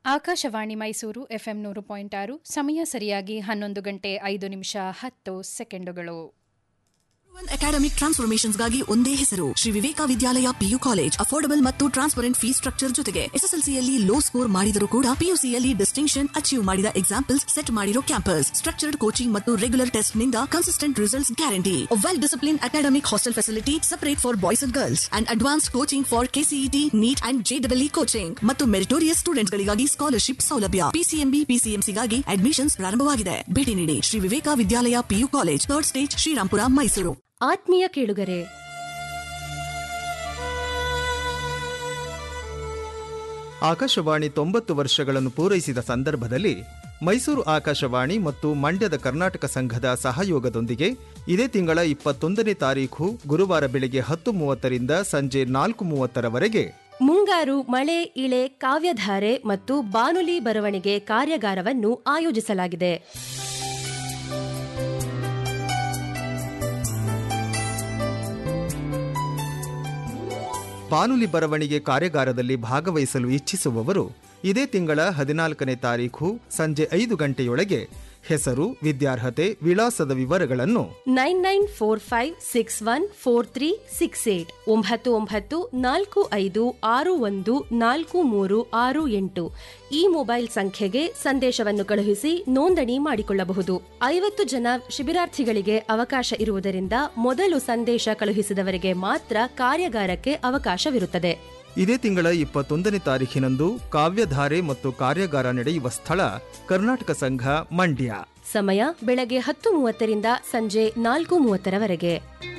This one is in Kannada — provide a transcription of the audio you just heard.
ಆಕಾಶವಾಣಿ ಮೈಸೂರು ಎಫ್ಎಂ ನೂರು ಪಾಯಿಂಟ್ ಆರು ಸಮಯ ಸರಿಯಾಗಿ ಹನ್ನೊಂದು ಗಂಟೆ ಐದು ನಿಮಿಷ ಹತ್ತು ಸೆಕೆಂಡುಗಳು ಅಕಾಡೆಮಿಕ್ ಟ್ರಾನ್ಸ್ಫಾರ್ಮೇಶನ್ಸ್ ಗಾಗಿ ಒಂದೇ ಹೆಸರು Shri Viveka Vidyalaya PU college affordable ಮತ್ತು ಟ್ರಾನ್ಸ್ಪರೆಂಟ್ ಫೀಸ್ ಸ್ಟ್ರಕ್ಚರ್ ಜೊತೆಗೆ ಎಸ್ಎಸ್ಎಲ್ಸಿಯಲ್ಲಿ ಲೋ ಸ್ಕೋರ್ ಮಾಡಿದರೂ ಕೂಡ ಪಿಯುಸಿಯಲ್ಲಿ ಡಿಸ್ಟಿಂಕ್ಷನ್ ಅಚೀವ್ ಮಾಡಿದ ಎಕ್ಸಾಂಪಲ್ಸ್ ಸೆಟ್ ಮಾಡಿರೋ ಕ್ಯಾಂಪಸ್ ಸ್ಟ್ರಕ್ಚರ್ಡ್ ಕೋಚಿಂಗ್ ಮತ್ತು ರೆಗ್ಯುಲರ್ ಟೆಸ್ಟ್ ನಿಂದ consistent results guarantee well discipline academic hostel facility separate for boys and girls and advance coaching for KCET NEET and ಜೆಡಬ್ಲ್ಇ ಕೋಚಿಂಗ್ ಮತ್ತು ಮೆರಿಟೋರಿಯಸ್ ಸ್ಟೂಡೆಂಟ್ಸ್ ಗಳಿಗಾಗಿ ಸ್ಕಾಲರ್ಶಿಪ್ ಸೌಲಭ್ಯ ಪಿಸಿಎಂಬಿ ಪಿಸಿಎಂಸಿಗಾಗಿ ಅಡ್ಮಿಷನ್ಸ್ ಪ್ರಾರಂಭವಾಗಿದೆ ಭೇಟಿ ನೀಡಿ Shri Viveka Vidyalaya PU college third stage Shrirampura Mysuru ಆತ್ಮೀಯ ಕೇಳುಗರೆ ಆಕಾಶವಾಣಿ ತೊಂಬತ್ತು ವರ್ಷಗಳನ್ನು ಪೂರೈಸಿದ ಸಂದರ್ಭದಲ್ಲಿ ಮೈಸೂರು ಆಕಾಶವಾಣಿ ಮತ್ತು ಮಂಡ್ಯದ ಕರ್ನಾಟಕ ಸಂಘದ ಸಹಯೋಗದೊಂದಿಗೆ ಇದೇ ತಿಂಗಳ ಇಪ್ಪತ್ತೊಂದನೇ ತಾರೀಖು ಗುರುವಾರ ಬೆಳಗ್ಗೆ ಹತ್ತು ಮೂವತ್ತರಿಂದ ಸಂಜೆ ನಾಲ್ಕು ಮೂವತ್ತರವರೆಗೆ ಮುಂಗಾರು ಮಳೆ ಇಳೆ ಕಾವ್ಯಧಾರೆ ಮತ್ತು ಬಾನುಲಿ ಬರವಣಿಗೆ ಕಾರ್ಯಾಗಾರವನ್ನು ಆಯೋಜಿಸಲಾಗಿದೆ ಬಾನುಲಿ ಬರವಣಿಗೆ ಕಾರ್ಯಾಗಾರದಲ್ಲಿ ಭಾಗವಹಿಸಲು ಇಚ್ಛಿಸುವವರು ಇದೇ ತಿಂಗಳ ಹದಿನಾಲ್ಕನೇ ತಾರೀಖು ಸಂಜೆ ಐದು ಗಂಟೆಯೊಳಗೆ ಹೆಸರು ವಿದ್ಯಾರ್ಹತೆ ವಿಳಾಸದ ವಿವರಗಳನ್ನು nine nine four five six one four three six eight ಒಂಬತ್ತು ಒಂಬತ್ತು ನಾಲ್ಕು ಐದು ಆರು ಒಂದು ನಾಲ್ಕು ಮೂರು ಆರು ಎಂಟು ಈ ಮೊಬೈಲ್ ಸಂಖ್ಯೆಗೆ ಸಂದೇಶವನ್ನು ಕಳುಹಿಸಿ ನೋಂದಣಿ ಮಾಡಿಕೊಳ್ಳಬಹುದು ಐವತ್ತು ಜನ ಶಿಬಿರಾರ್ಥಿಗಳಿಗೆ ಅವಕಾಶ ಇರುವುದರಿಂದ ಮೊದಲು ಸಂದೇಶ ಕಳುಹಿಸಿದವರಿಗೆ ಮಾತ್ರ ಕಾರ್ಯಾಗಾರಕ್ಕೆ ಅವಕಾಶವಿರುತ್ತದೆ ಇದೇ ತಿಂಗಳ ಇಪ್ಪತ್ತೊಂದನೇ ತಾರೀಖಿನಂದು ಕಾವ್ಯಧಾರೆ ಮತ್ತು ಕಾರ್ಯಾಗಾರ ನಡೆಯುವ ಸ್ಥಳ ಕರ್ನಾಟಕ ಸಂಘ ಮಂಡ್ಯ ಸಮಯ ಬೆಳಗ್ಗೆ ಹತ್ತು ಮೂವತ್ತರಿಂದ ಸಂಜೆ ನಾಲ್ಕು ಮೂವತ್ತರವರೆಗೆ